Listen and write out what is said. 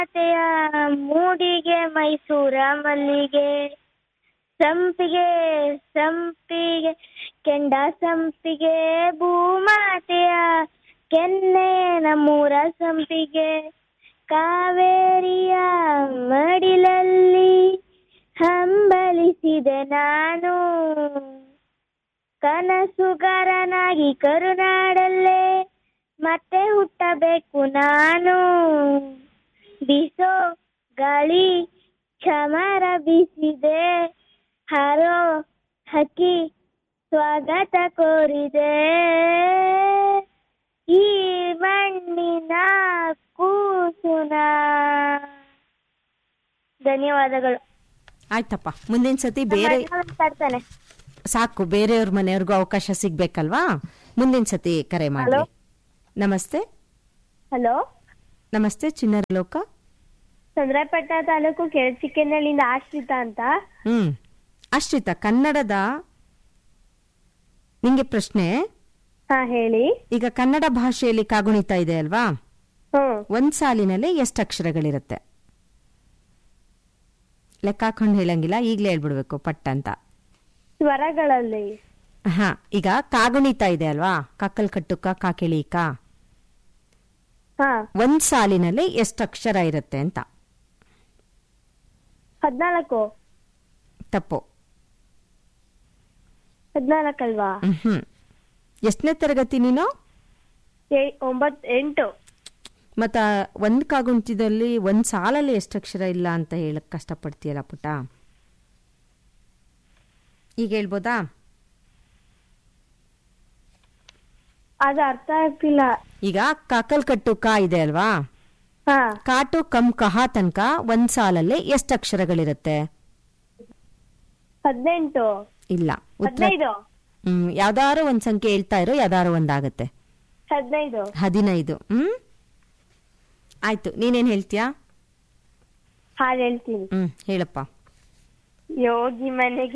ಭೂಮಾತೆಯ ಮೂಡಿಗೆ ಮೈಸೂರ ಮಲ್ಲಿಗೆ ಸಂಪಿಗೆ ಸಂಪಿಗೆ ಕೆಂಡ ಸಂಪಿಗೆ ಭೂಮಾತೆಯ ಕೆನ್ನೆ ನಮ್ಮೂರ ಸಂಪಿಗೆ ಕಾವೇರಿಯ ಮಡಿಲಲ್ಲಿ ಹಂಬಲಿಸಿದೆ ನಾನು ಕನಸುಗಾರನಾಗಿ ಕರುನಾಡಲ್ಲೇ ಮತ್ತೆ ಹುಟ್ಟಬೇಕು ನಾನು ಬಿಸೋ ಗಾಳಿ ಚಮರ ಬೀಸಿದೆ ಹಾರೋ ಹಕ್ಕಿ ಸ್ವಾಗತ ಕೋರಿದೆ ಈ ಮಣ್ಣಿನ ಕೂಸುನ ಧನ್ಯವಾದಗಳು ಆಯ್ತಪ್ಪ ಮುಂದಿನ ಸತಿ ಬೇರೆ ಮಾತಾಡ್ತಾನೆ ಸಾಕು ಬೇರೆಯವ್ರ ಮನೆಯವ್ರಿಗೂ ಅವಕಾಶ ಸಿಗ್ಬೇಕಲ್ವಾ ಮುಂದಿನ ಸತಿ ಕರೆ ಮಾಡಿ Hello? ನಮಸ್ತೆ ಹಲೋ ನಮಸ್ತೆ ಚಿನ್ನರ ಲೋಕ ಚಂದ್ರಪಟ್ಟಣ ತಾಲೂಕು ಕೆಳಚಿಕ್ಕನಹಳ್ಳಿಯಿಂದ ಆಶ್ರಿತಾ ಅಂತ ಹ್ಮ್ ಅಶ್ರಿತ ಕನ್ನಡದ ನಿಂಗೆ ಪ್ರಶ್ನೆ ಹಾ ಹೇಳಿ ಈಗ ಕನ್ನಡ ಭಾಷೆಯಲ್ಲಿ ಕಾಗುಣಿತ ಇದೆ ಅಲ್ವಾ ಹ್ಮ್ ಒಂದ್ ಸಾಲಿನಲ್ಲಿ ಎಷ್ಟು ಅಕ್ಷರಗಳಿರುತ್ತೆ ಲೆಕ್ಕ ಹಾಕೊಂಡು ಹೇಳಂಗಿಲ್ಲ ಈಗ್ಲೇ ಹೇಳ್ಬಿಡ್ಬೇಕು ಪಟ್ ಅಂತ ಸ್ವರಗಳಲ್ಲಿ ಹಾ ಈಗ ಕಾಗುಣಿತ ಇದೆ ಅಲ್ವಾ ಕಕ್ಕಲ್ ಕಟ್ಟುಕ ಕಾಕಿಳಿ ಕಾ ಹಾ ಒಂದ್ ಸಾಲಿನಲ್ಲಿ ಎಷ್ಟು ಅಕ್ಷರ ಇರುತ್ತೆ ಅಂತ ಹದ್ನಾಲ್ಕು ತಪ್ಪು ಹದ್ನಾಲ್ಕಲ್ವಾ ಹ್ಮ್ ಎಷ್ಟನೇ ತರಗತಿ ನೀನು ಏ- ಒಂಬತ್ ಎಂಟು ಮತ್ತ ಒಂದ್ ಕಾಗುಣಿತದಲ್ಲಿ ಒಂದ್ ಸಾಲಲ್ಲಿ ಎಷ್ಟು ಅಕ್ಷರ ಇಲ್ಲ ಅಂತ ಹೇಳಕ್ ಕಷ್ಟಪಡ್ತೀಯಲ್ಲ ಪುಟ್ಟ ಈಗ ಹೇಳ್ಬೋದಾ ಅದು ಅರ್ಥ ಆಗ್ತಿಲ್ಲ ಈಗ ಕಾಕಲ್ ಕಟ್ಟು ಕಾ ಇದೆ ಅಲ್ವಾ ಹಾ ಕಾಟು ಕಮ್ ಕಹ ತನಕ ಒಂದ್ ಸಾಲಲ್ಲಿ ಎಷ್ಟು ಅಕ್ಷರಗಳಿರುತ್ತೆ ಹದಿನೆಂಟು ಇಲ್ಲ ಉತ್ತರ ಹದಿನೈದು ಹ್ಮ್ ಯಾವ್ದಾರು ಒಂದ್ ಸಂಖ್ಯೆ ಹೇಳ್ತಾ ಇರೋ ಯಾವ್ದಾರು ಒಂದಾಗತ್ತೆ ಹದಿನೈದು ಹದಿನೈದು ಹ್ಮ್ ಆಯ್ತು ನೀನೇನ್ ಹೇಳ್ತೀಯಾ ಹಾಡು ಹೇಳ್ತೀನಿ ಹ್ಮ್ ಹೇಳಪ್ಪ ಯೋಗಿ ಮನೆಗೆ